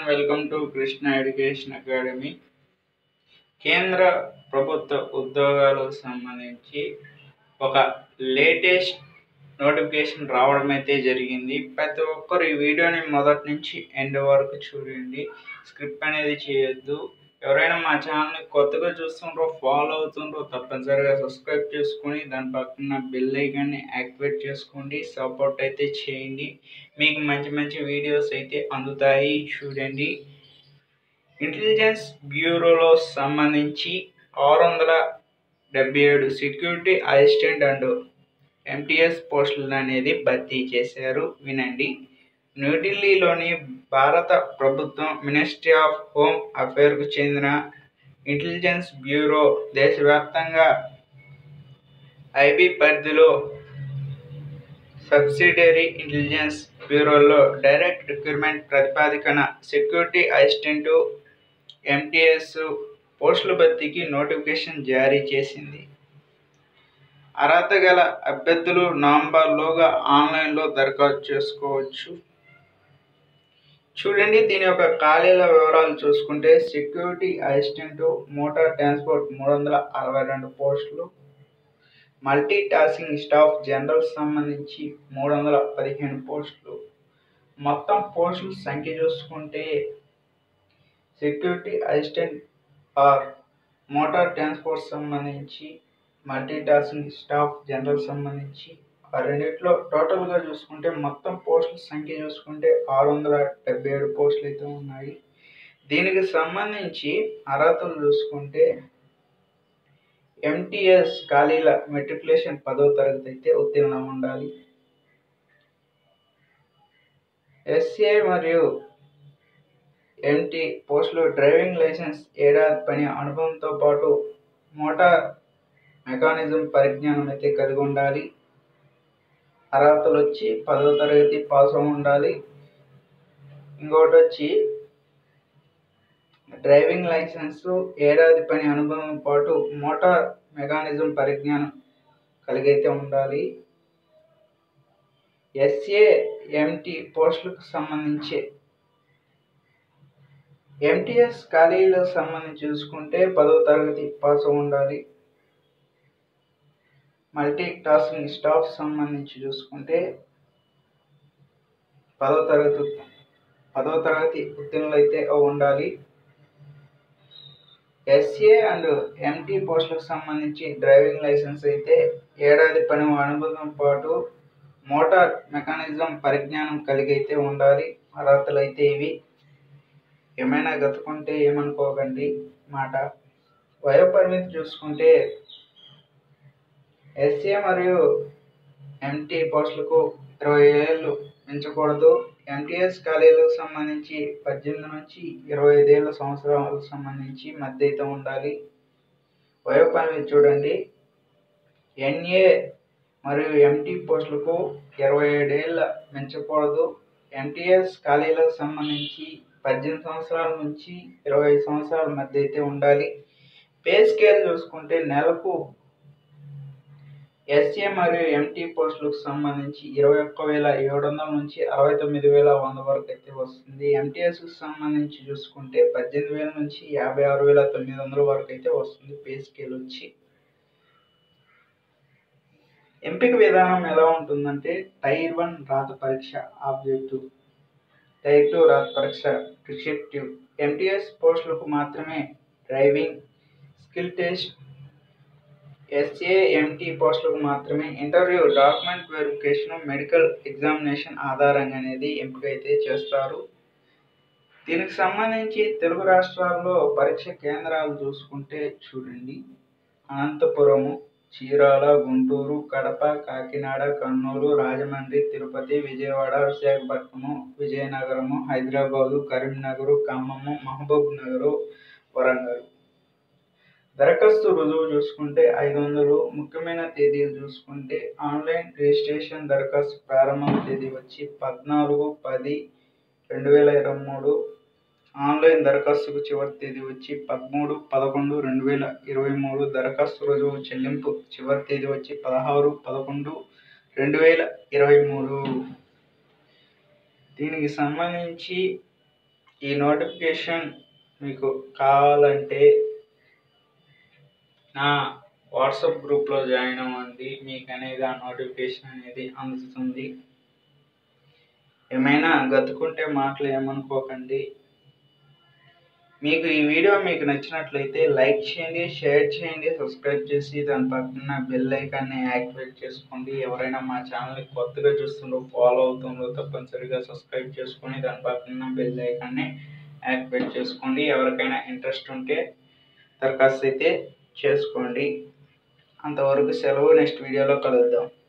welcome to Krishna education academy కేంద్ర ప్రభుత్వ ఉద్యోగాలకు సంబంధించి ఒక లేటెస్ట్ నోటిఫికేషన్ రావడం అయితే జరిగింది ప్రతి ఒక్కరు ఈ వీడియోని మొదటి నుంచి ఎండ్ వరకు చూడండి స్క్రిప్ట్ అనేది చేయొద్దు ఎవరైనా మా ఛానల్ని కొత్తగా చూస్తుండ్రో ఫాలో అవుతుండ్రో తప్పనిసరిగా సబ్స్క్రైబ్ చేసుకొని దాని పక్కన బెల్ ఐకాన్ని యాక్టివేట్ చేసుకోండి సపోర్ట్ అయితే చేయండి మీకు మంచి మంచి వీడియోస్ అయితే అందుతాయి చూడండి ఇంటెలిజెన్స్ బ్యూరోలో సంబంధించి ఆరు వందల డెబ్బై ఏడు సెక్యూరిటీ అసిస్టెంట్ అండ్ ఎంటీఎస్ పోస్టులు అనేది భర్తీ చేశారు వినండి న్యూఢిల్లీలోని భారత ప్రభుత్వం మినిస్ట్రీ ఆఫ్ హోమ్ అఫేర్కు చెందిన ఇంటెలిజెన్స్ బ్యూరో దేశవ్యాప్తంగా ఐబీ పరిధిలో సబ్సిడరీ ఇంటెలిజెన్స్ బ్యూరోలో డైరెక్ట్ రిక్రూట్మెంట్ ప్రతిపాదికన సెక్యూరిటీ అసిస్టెంటు ఎంటీఎస్ పోస్టుల భర్తీకి నోటిఫికేషన్ జారీ చేసింది అర్హత గల అభ్యర్థులు నవంబర్లోగా ఆన్లైన్లో దరఖాస్తు చేసుకోవచ్చు చూడండి దీని యొక్క ఖాళీల వివరాలు చూసుకుంటే సెక్యూరిటీ అసిస్టెంట్ మోటార్ ట్రాన్స్పోర్ట్ మూడు వందల అరవై రెండు పోస్టులు మల్టీ టాస్కింగ్ స్టాఫ్ జనరల్ సంబంధించి మూడు వందల పదిహేను పోస్టులు మొత్తం పోస్టుల సంఖ్య చూసుకుంటే security assistant or motor transport సంబంధించి మల్టీ టాస్కింగ్ స్టాఫ్ జనరల్ సంబంధించి ఆ రెండిట్లో టోటల్గా చూసుకుంటే మొత్తం పోస్టుల సంఖ్య చూసుకుంటే ఆరు వందల డెబ్బై ఏడు పోస్టులు అయితే ఉన్నాయి దీనికి సంబంధించి అర్హతలు చూసుకుంటే ఎంటీఎస్ ఖాళీల మెట్రికులేషన్ పదో తరగతి అయితే ఉత్తీర్ణం ఉండాలి ఎస్ఏ మరియు ఎంటీ పోస్టులు డ్రైవింగ్ లైసెన్స్ ఏడాది పని అనుభవంతో పాటు మోటార్ మెకానిజం పరిజ్ఞానం అయితే కలిగి ఉండాలి అర్హతలు వచ్చి పదవ తరగతి పాస్ అయి ఉండాలి ఇంకోటి వచ్చి డ్రైవింగ్ లైసెన్స్ ఏడాది పని అనుభవం పాటు మోటార్ మెకానిజం పరిజ్ఞానం కలిగైతే ఉండాలి ఎస్ఏ ఎంటీ పోస్టులకు సంబంధించి ఎంటీఎస్ ఖాళీలకు సంబంధించి చూసుకుంటే పదవ తరగతి పాస్ అయి ఉండాలి మల్టీ టాస్కింగ్ స్టాఫ్ సంబంధించి చూసుకుంటే పదవ తరగతి పదవ తరగతి ఉత్తీర్ణులు అయితే ఉండాలి ఎస్ఏ అండ్ ఎంటీ పోస్టులకు సంబంధించి డ్రైవింగ్ లైసెన్స్ అయితే ఏడాది పని అనుభవం పాటు మోటార్ మెకానిజం పరిజ్ఞానం కలిగి అయితే ఉండాలి అర్హతలు అయితే ఇవి ఏమైనా గతుకుంటే ఏమనుకోకండి మాట వయోపరిమితి చూసుకుంటే ఎస్ఏ మరియు ఎంటీ పోస్టులకు ఇరవై ఏళ్ళు పెంచకూడదు ఎంటీఎస్ ఖాళీలకు సంబంధించి పద్దెనిమిది నుంచి ఇరవై ఐదేళ్ళ సంవత్సరాలకు సంబంధించి మధ్య అయితే ఉండాలి వయోపరిమితి చూడండి ఎన్ఏ మరియు ఎంటీ పోస్టులకు ఇరవై ఏడేళ్ళ పెంచకూడదు ఎంటీఎస్ ఖాళీలకు సంబంధించి పద్దెనిమిది సంవత్సరాల నుంచి ఇరవై ఐదు సంవత్సరాల మధ్య అయితే ఉండాలి పే స్కేల్ చూసుకుంటే నెలకు ఎస్ఏ మరియు ఎంటీ పోస్టులకు సంబంధించి ఇరవై ఒక్క వేల ఏడు వందల నుంచి అరవై తొమ్మిది వేల వంద వరకు అయితే వస్తుంది ఎంటీఎస్కి సంబంధించి చూసుకుంటే పద్దెనిమిది వేల నుంచి యాభై ఆరు వేల తొమ్మిది వందల వరకు అయితే వస్తుంది పే స్కేల్ వచ్చి ఎంపిక విధానం ఎలా ఉంటుందంటే టైర్ వన్ రాత పరీక్ష ఆబ్జెక్టివ్ టైర్ టూ రాత పరీక్ష ప్రిస్క్రిప్టివ్ ఎంటీఎస్ పోస్టులకు మాత్రమే driving skill test SA MT పోస్టులకు మాత్రమే interview document verification medical examination ఆధారంగా అనేది ఎంపిక అయితే చేస్తారు దీనికి సంబంధించి తెలుగు రాష్ట్రాల్లో పరీక్ష కేంద్రాలు చూసుకుంటే చూడండి అనంతపురము చీరాల గుంటూరు కడప కాకినాడ కర్నూలు రాజమండ్రి తిరుపతి విజయవాడ విశాఖపట్నము విజయనగరము హైదరాబాదు కరీంనగర్ ఖమ్మము మహబూబ్ నగరు వరంగల్ దరఖాస్తు రుజువు చూసుకుంటే ఐదు వందలు ముఖ్యమైన తేదీలు చూసుకుంటే ఆన్లైన్ రిజిస్ట్రేషన్ దరఖాస్తు ప్రారంభం తేదీ వచ్చి పద్నాలుగు పది రెండు వేల ఇరవై మూడు ఆన్లైన్ దరఖాస్తుకు చివరి తేదీ వచ్చి పదమూడు పదకొండు రెండు వేల ఇరవై మూడు దరఖాస్తు రుజువు చెల్లింపు చివరి తేదీ వచ్చి పదహారు పదకొండు రెండు వేల ఇరవై మూడు దీనికి సంబంధించి ఈ నోటిఫికేషన్ మీకు కావాలంటే నా వాట్సాప్ గ్రూప్లో జాయిన్ అవ్వండి మీకు అనేది ఆ నోటిఫికేషన్ అనేది అందుతుంది ఏమైనా గతుకుంటే మాటలు ఏమనుకోకండి మీకు ఈ వీడియో మీకు నచ్చినట్లయితే లైక్ చేయండి షేర్ చేయండి సబ్స్క్రైబ్ చేసి దాని పక్కన బెల్ ఐకాన్ని యాక్టివేట్ చేసుకోండి ఎవరైనా మా ఛానల్ని కొత్తగా చూస్తుండో ఫాలో అవుతుండో తప్పనిసరిగా సబ్స్క్రైబ్ చేసుకొని దాని పక్కన బెల్ ఐకాన్ని యాక్టివేట్ చేసుకోండి ఎవరికైనా ఇంట్రెస్ట్ ఉంటే దరఖాస్తు అయితే చేసుకోండి అంతవరకు సెలవు నెక్స్ట్ వీడియోలో కలుద్దాం